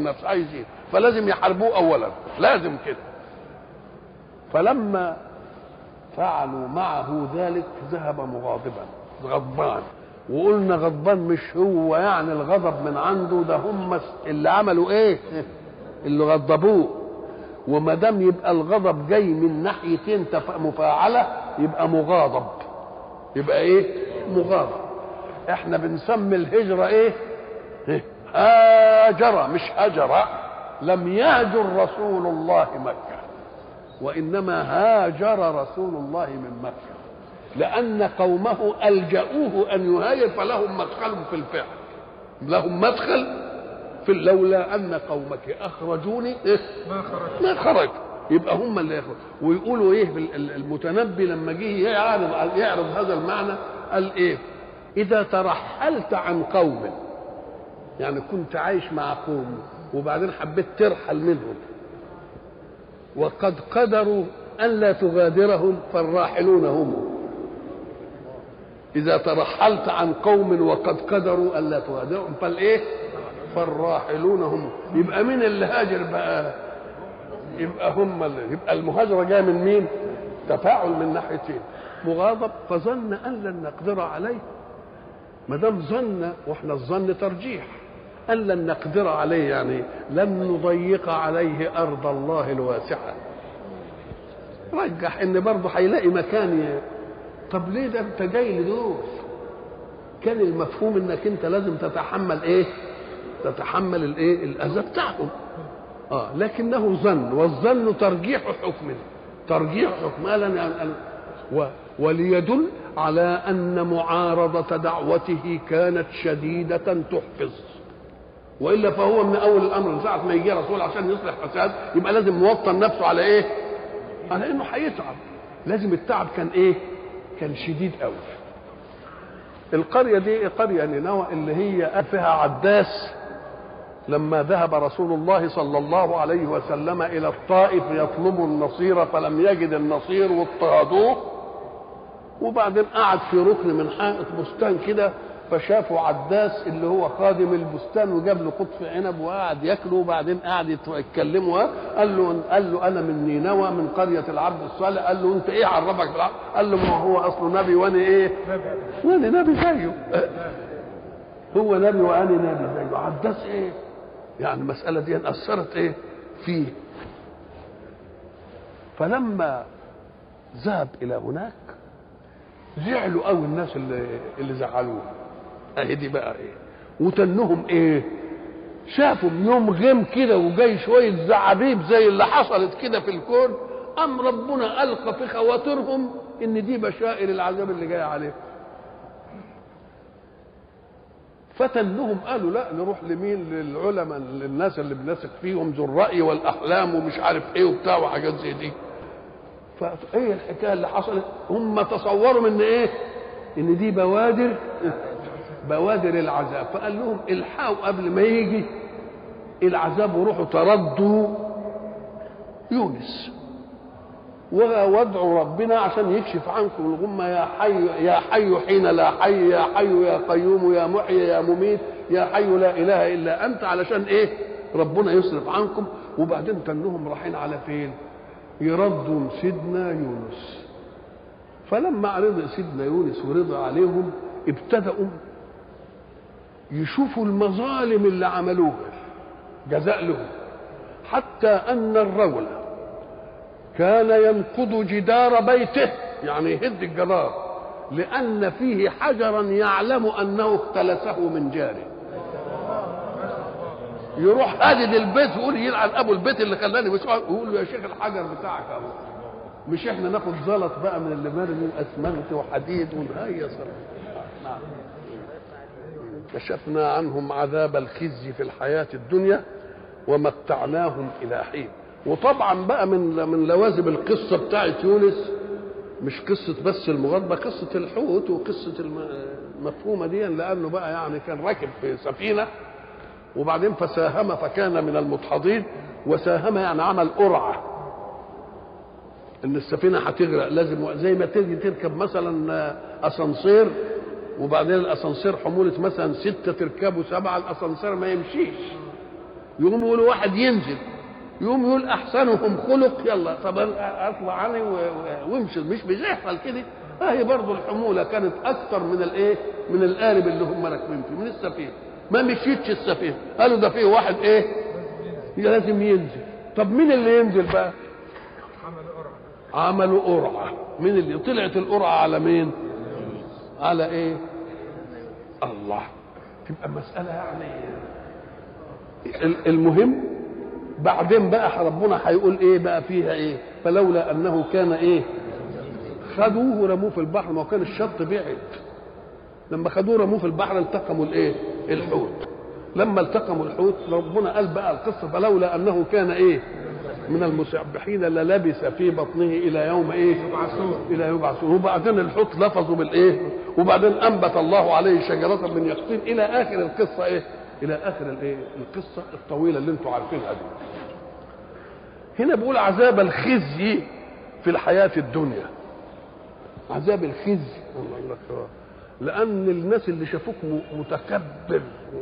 النفس عايزين فلازم يحاربوه اولا لازم كده فلما فعلوا معه ذلك ذهب مغاضبا غضبان وقلنا غضبان مش هو يعني الغضب من عنده ده هم اللي عملوا ايه اللي غضبوه وما دام يبقى الغضب جاي من ناحيتين تف- مفاعله يبقى مغاضب يبقى ايه مغاضب احنا بنسمي الهجره ايه إيه؟ هاجر مش هجر لم يهجر رسول الله مكه وانما هاجر رسول الله من مكه لان قومه الجاوه ان يهاجر فلهم مدخل في الفعل لهم مدخل في لولا ان قومك اخرجوني إيه؟ ما خرج ما خرج يبقى هم اللي يخرج ويقولوا ايه بال- ال- المتنبي لما جه يعرض يعرض هذا المعنى قال ايه اذا ترحلت عن قوم يعني كنت عايش مع قوم وبعدين حبيت ترحل منهم وقد قدروا الا تغادرهم فالراحلون هم اذا ترحلت عن قوم وقد قدروا الا تغادرهم فالايه فالراحلون هم يبقى مين اللي هاجر بقى يبقى هم اللي يبقى المهاجره جايه من مين تفاعل من ناحيتين مغاضب فظن ان لن نقدر عليه ما دام ظن واحنا الظن ترجيح ان لن نقدر عليه يعني لن نضيق عليه ارض الله الواسعه رجح ان برضه هيلاقي مكان ي- طب ليه ده انت جاي لدول كان المفهوم انك انت لازم تتحمل ايه تتحمل الايه الاذى بتاعهم اه لكنه ظن والظن ترجيح حكم ترجيح حكم قال أنا أنا- و وليدل على ان معارضه دعوته كانت شديده تحفظ والا فهو من اول الامر من ساعه ما يجي رسول عشان يصلح فساد يبقى لازم موطن نفسه على ايه؟ على انه هيتعب لازم التعب كان ايه؟ كان شديد قوي القريه دي قريه نينوى اللي هي فيها عداس لما ذهب رسول الله صلى الله عليه وسلم الى الطائف يطلب النصير فلم يجد النصير واضطهدوه وبعدين قعد في ركن من حائط بستان كده فشافوا عداس اللي هو خادم البستان وجاب له قطف عنب وقعد ياكله وبعدين قعد يتكلموا قال له قال له انا من نينوى من قريه العبد الصالح قال له انت ايه عرفك بالعبد قال له ما هو اصله نبي وانا ايه وانا نبي زيه هو نبي وانا نبي زيه عداس ايه يعني المساله دي اثرت ايه فيه فلما ذهب الى هناك زعلوا قوي الناس اللي اللي زعلوه اهي دي بقى ايه وتنهم ايه شافوا يوم غيم كده وجاي شويه زعابيب زي اللي حصلت كده في الكون ام ربنا القى في خواطرهم ان دي بشائر العذاب اللي جاي عليهم فتنهم قالوا لا نروح لمين للعلماء للناس اللي بنثق فيهم ذو الراي والاحلام ومش عارف ايه وبتاع وحاجات زي دي فايه الحكايه اللي حصلت هم تصوروا من ايه ان دي بوادر بوادر العذاب فقال لهم الحقوا قبل ما يجي العذاب وروحوا تردوا يونس وادعوا ربنا عشان يكشف عنكم الغمة يا حي يا حي حين لا حي يا حي يا قيوم يا محيي يا مميت يا حي لا اله الا انت علشان ايه ربنا يصرف عنكم وبعدين تنهم رايحين على فين يردوا سيدنا يونس فلما رضي سيدنا يونس ورضى عليهم ابتدأوا يشوفوا المظالم اللي عملوها جزاء لهم حتى أن الرجل كان ينقض جدار بيته يعني يهد الجدار لأن فيه حجرا يعلم أنه اختلسه من جاره يروح هادد البيت ويقول يلعن ابو البيت اللي خلاني مش يقول له يا شيخ الحجر بتاعك اهو مش احنا ناخد زلط بقى من اللي مرمي اسمنت وحديد ونهيص نعم كشفنا عنهم عذاب الخزي في الحياة الدنيا ومتعناهم إلى حين وطبعا بقى من من لوازم القصة بتاعت يونس مش قصة بس المغاضبة قصة الحوت وقصة المفهومة دي لأنه بقى يعني كان راكب في سفينة وبعدين فساهم فكان من المدحضين وساهم يعني عمل قرعة ان السفينة هتغرق لازم زي ما تيجي تركب مثلا اسانسير وبعدين الاسانسير حمولة مثلا ستة تركبوا سبعة الاسانسير ما يمشيش يقوم يقولوا واحد ينزل يقوم يقول احسنهم خلق يلا طب اطلع عني و- و- وامشي مش بيحصل كده اهي برضه الحموله كانت اكثر من الايه من القارب اللي هم راكبين فيه من السفينه ما مشيتش السفينه قالوا ده فيه واحد ايه لازم ينزل طب مين اللي ينزل بقى عملوا قرعه مين اللي طلعت القرعه على مين على ايه الله تبقى مساله يعني ال- المهم بعدين بقى ربنا هيقول ايه بقى فيها ايه فلولا انه كان ايه خدوه ورموه في البحر ما هو كان الشط بعد لما خدوه رموه في البحر التقموا الايه الحوت لما التقموا الحوت ربنا قال بقى القصه فلولا انه كان ايه من المسبحين للبث في بطنه الى يوم ايه يبعثون الى يبعثون وبعدين الحوت لفظوا بالايه وبعدين انبت الله عليه شجره من يقطين الى اخر القصه ايه الى اخر الايه القصه الطويله اللي انتم عارفينها دي هنا بيقول عذاب الخزي في الحياه الدنيا عذاب الخزي الله الله الله. لان الناس اللي شافوك م- متكبر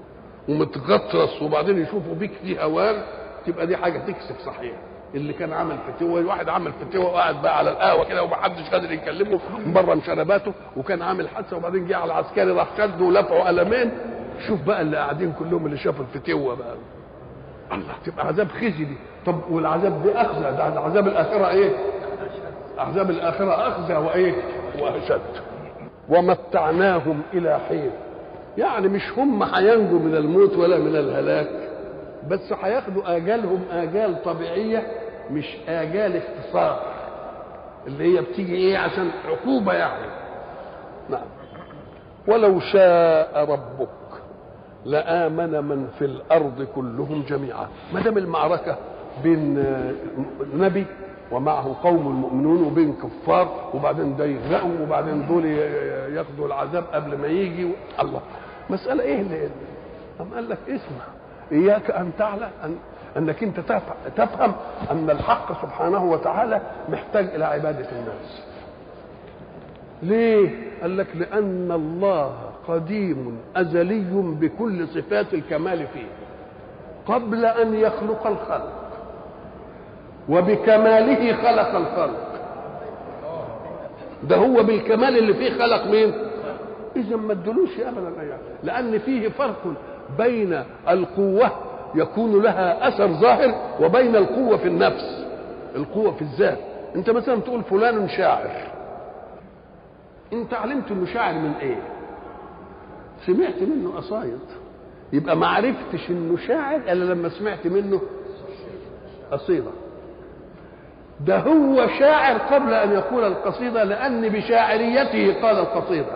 ومتغطرس وبعدين يشوفوا بيك في هوان تبقى دي حاجه تكسب صحيح اللي كان عمل فتوه واحد عمل فتوه وقعد بقى على القهوه كده ومحدش قادر يكلمه من بره مشرباته وكان عامل حادثه وبعدين جه على العسكري راح شده ولفعه قلمين شوف بقى اللي قاعدين كلهم اللي شافوا الفتوه بقى الله تبقى عذاب خزي دي طب والعذاب دي اخزى ده عذاب الاخره ايه؟ عذاب الاخره اخزى وايه؟ واشد ومتعناهم الى حين يعني مش هم هينجوا من الموت ولا من الهلاك بس هياخدوا اجالهم اجال طبيعيه مش اجال اختصار اللي هي بتيجي ايه عشان عقوبه يعني نعم ولو شاء ربك لآمن من في الأرض كلهم جميعا ما دام المعركة بين آه، نبي ومعه قوم المؤمنون وبين كفار وبعدين ده يغرقوا وبعدين دول ي- ياخدوا العذاب قبل ما يجي الله مسألة ايه اللي أم قال لك اسمع إياك أن تعلم أن أنك أنت تف- تفهم أن الحق سبحانه وتعالى محتاج إلى عبادة الناس ليه؟ قال لك لأن الله قديم أزلي بكل صفات الكمال فيه قبل أن يخلق الخلق وبكماله خلق الخلق ده هو بالكمال اللي فيه خلق مين؟ إذا ما ادلوش أبدا أي حاجة. لأن فيه فرق بين القوة يكون لها أثر ظاهر وبين القوة في النفس القوة في الذات أنت مثلا تقول فلان شاعر انت علمت انه شاعر من ايه سمعت منه قصايد يبقى ما عرفتش انه شاعر الا لما سمعت منه قصيده ده هو شاعر قبل ان يقول القصيده لان بشاعريته قال القصيده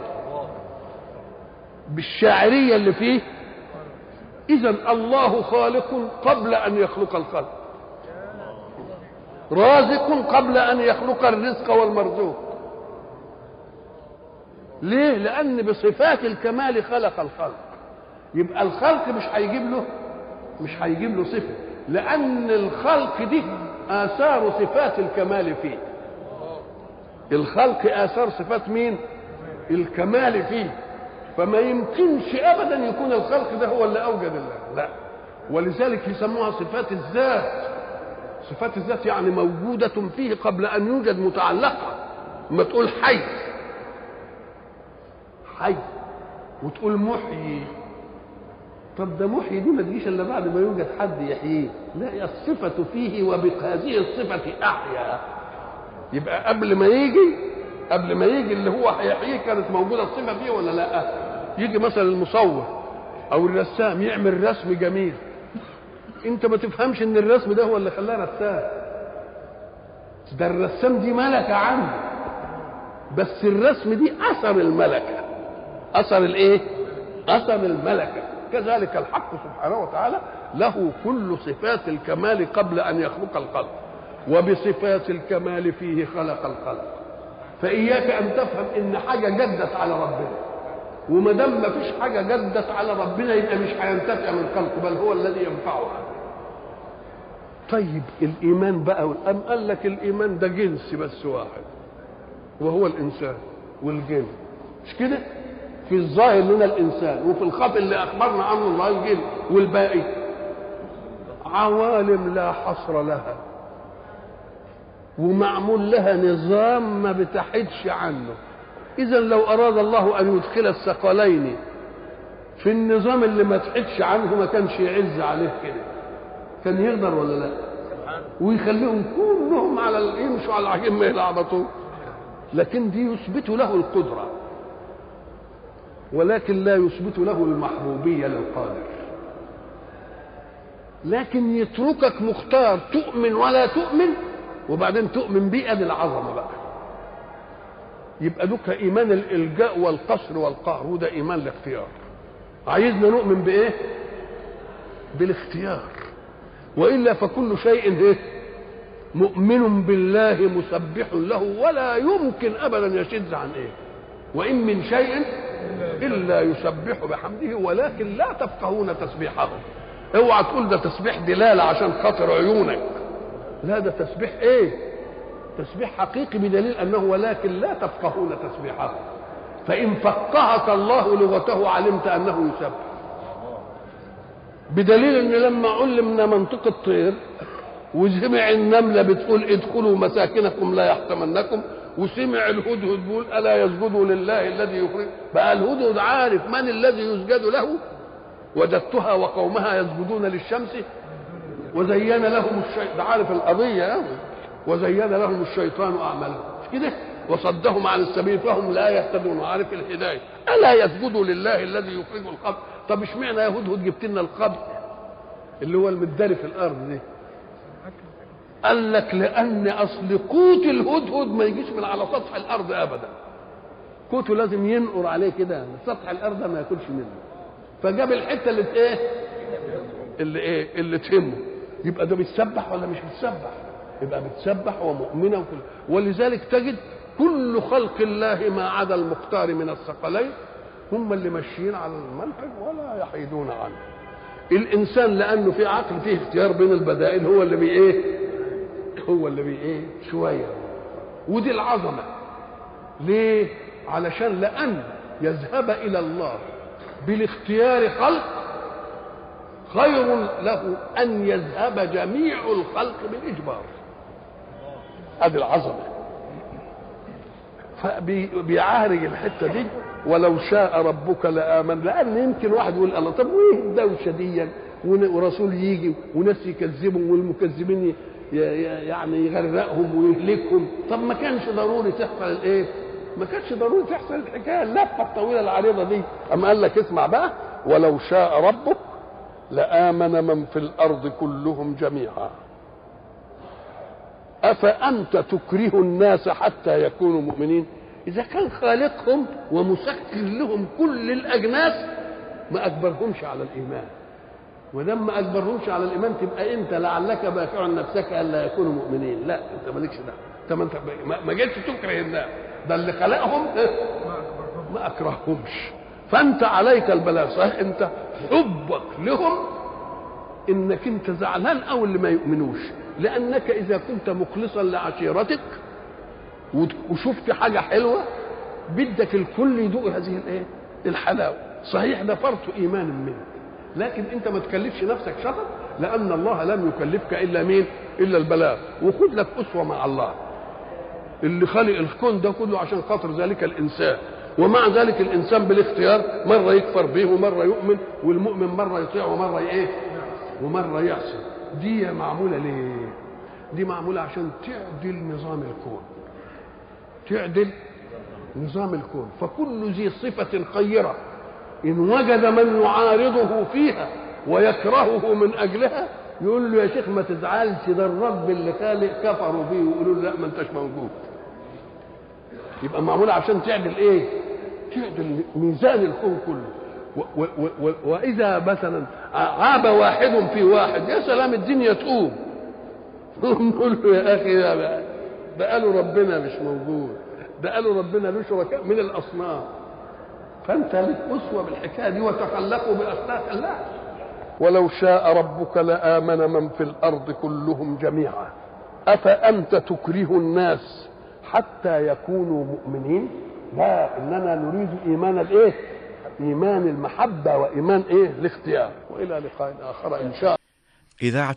بالشاعريه اللي فيه اذا الله خالق قبل ان يخلق الخلق رازق قبل ان يخلق الرزق والمرزوق ليه؟ لأن بصفات الكمال خلق الخلق. يبقى الخلق مش هيجيب له مش هيجيب له صفة، لأن الخلق دي آثار صفات الكمال فيه. الخلق آثار صفات مين؟ الكمال فيه. فما يمكنش أبدا يكون الخلق ده هو اللي أوجد الله، لا. ولذلك يسموها صفات الذات. صفات الذات يعني موجودة فيه قبل أن يوجد متعلقة. ما تقول حي حي وتقول محيي طب ده محيي دي ما تجيش الا بعد ما يوجد حد يحييه لا الصفة فيه وبهذه الصفة أحيا يبقى قبل ما يجي قبل ما يجي اللي هو هيحييه كانت موجودة الصفة فيه ولا لا يجي مثلا المصور أو الرسام يعمل رسم جميل انت ما تفهمش ان الرسم ده هو اللي خلاه رسام ده الرسام دي ملكة عنده بس الرسم دي اثر الملكه اثر الايه اثر الملكه كذلك الحق سبحانه وتعالى له كل صفات الكمال قبل ان يخلق الخلق وبصفات الكمال فيه خلق الخلق فاياك ان تفهم ان حاجه جدت على ربنا وما دام ما فيش حاجه جدت على ربنا يبقى مش هينتفع من خلقه بل هو الذي ينفعه طيب الايمان بقى والأم قال لك الايمان ده جنس بس واحد وهو الانسان والجن مش كده في الظاهر لنا الانسان وفي الخط اللي اخبرنا عنه الله الجن والباقي عوالم لا حصر لها ومعمول لها نظام ما بتحدش عنه اذا لو اراد الله ان يدخل الثقلين في النظام اللي ما تحدش عنه ما كانش يعز عليه كده كان يقدر ولا لا ويخليهم كلهم على ال- يمشوا على العجين ما يلعبطوا لكن دي يثبت له القدره ولكن لا يثبت له المحبوبيه للقادر لكن يتركك مختار تؤمن ولا تؤمن وبعدين تؤمن بيه ادي العظمه بقى يبقى دوك ايمان الالجاء والقصر والقهر وده ايمان الاختيار عايزنا نؤمن بايه بالاختيار والا فكل شيء ايه مؤمن بالله مسبح له ولا يمكن ابدا يشذ عن ايه وان من شيء الا يسبح بحمده ولكن لا تفقهون تسبيحه اوعى تقول ده تسبيح دلاله عشان خاطر عيونك لا ده تسبيح ايه تسبيح حقيقي بدليل انه ولكن لا تفقهون تسبيحه فان فقهك الله لغته علمت انه يسبح بدليل ان لما علمنا منطق الطير وسمع النمله بتقول ادخلوا مساكنكم لا يحطمنكم وسمع الهدهد بيقول الا يسجدوا لله الذي يخرج بقى الهدهد عارف من الذي يسجد له وجدتها وقومها يسجدون للشمس وزين لهم الشيطان ده عارف القضيه يعني وزين لهم الشيطان اعمالهم مش كده وصدهم عن السبيل فهم لا يهتدون وعارف الهدايه الا يسجدوا لله الذي يخرج الخبر طب اشمعنى يا هدهد جبت لنا القبر اللي هو المداري في الارض دي قال لك لان اصل قوت الهدهد ما يجيش من على سطح الارض ابدا قوته لازم ينقر عليه كده سطح الارض ما ياكلش منه فجاب الحته اللي ايه اللي ايه اللي تهمه يبقى ده بيتسبح ولا مش بيتسبح يبقى بتسبح ومؤمنه وكل ولذلك تجد كل خلق الله ما عدا المختار من الثقلين هم اللي ماشيين على المنهج ولا يحيدون عنه الانسان لانه في عقل فيه اختيار بين البدائل هو اللي بي ايه هو اللي بي ايه شويه ودي العظمه ليه علشان لان يذهب الى الله بالاختيار خلق خير له ان يذهب جميع الخلق بالاجبار هذه العظمه فبيعالج الحته دي ولو شاء ربك لامن لان يمكن واحد يقول الله طب وايه الدوشه دي ون- ورسول يجي وناس يكذبوا والمكذبين ي- ي- يعني يغرقهم ويهلكهم طب ما كانش ضروري تحصل الايه ما كانش ضروري تحصل الحكايه اللفه الطويله العريضه دي اما قال لك اسمع بقى ولو شاء ربك لامن من في الارض كلهم جميعا افانت تكره الناس حتى يكونوا مؤمنين اذا كان خالقهم ومسخر لهم كل الاجناس ما اجبرهمش على الايمان ودام ما اجبرهمش على الايمان تبقى انت لعلك باخع نفسك الا يكونوا مؤمنين لا انت مالكش ده انت ما انت ما- ما جيتش تكره الناس ده اللي خلقهم ما اكرههمش فانت عليك البلاغ صحيح انت حبك لهم انك انت زعلان او اللي ما يؤمنوش لانك اذا كنت مخلصا لعشيرتك وت- وشفت حاجه حلوه بدك الكل يدوق هذه الايه الحلاوه صحيح ده فرط ايمان منك لكن انت ما تكلفش نفسك شطط لان الله لم يكلفك الا مين الا البلاغ وخد لك اسوه مع الله اللي خلق الكون ده كله عشان خاطر ذلك الانسان ومع ذلك الانسان بالاختيار مره يكفر به ومره يؤمن والمؤمن مره يطيع ومره ايه ومره يعصي دي معموله ليه دي معموله عشان تعدل نظام الكون تعدل نظام الكون فكل ذي صفة خيرة إن وجد من يعارضه فيها ويكرهه من أجلها يقول له يا شيخ ما تزعلش ده الرب اللي خالق كفروا بيه ويقولوا له لا ما انتش موجود يبقى معمولة عشان تعدل ايه تعدل ميزان الكون كله و و و و واذا مثلا عاب واحد في واحد يا سلام الدنيا تقوم نقول له يا اخي ده ده قالوا ربنا مش موجود ده قالوا ربنا له شركاء من الاصنام فانت لك اسوه بالحكايه دي وتخلقوا باخلاق الله ولو شاء ربك لامن من في الارض كلهم جميعا افانت تكره الناس حتى يكونوا مؤمنين لا اننا نريد ايمان الايه ايمان المحبه وايمان ايه الاختيار والى لقاء اخر ان شاء الله إذاعة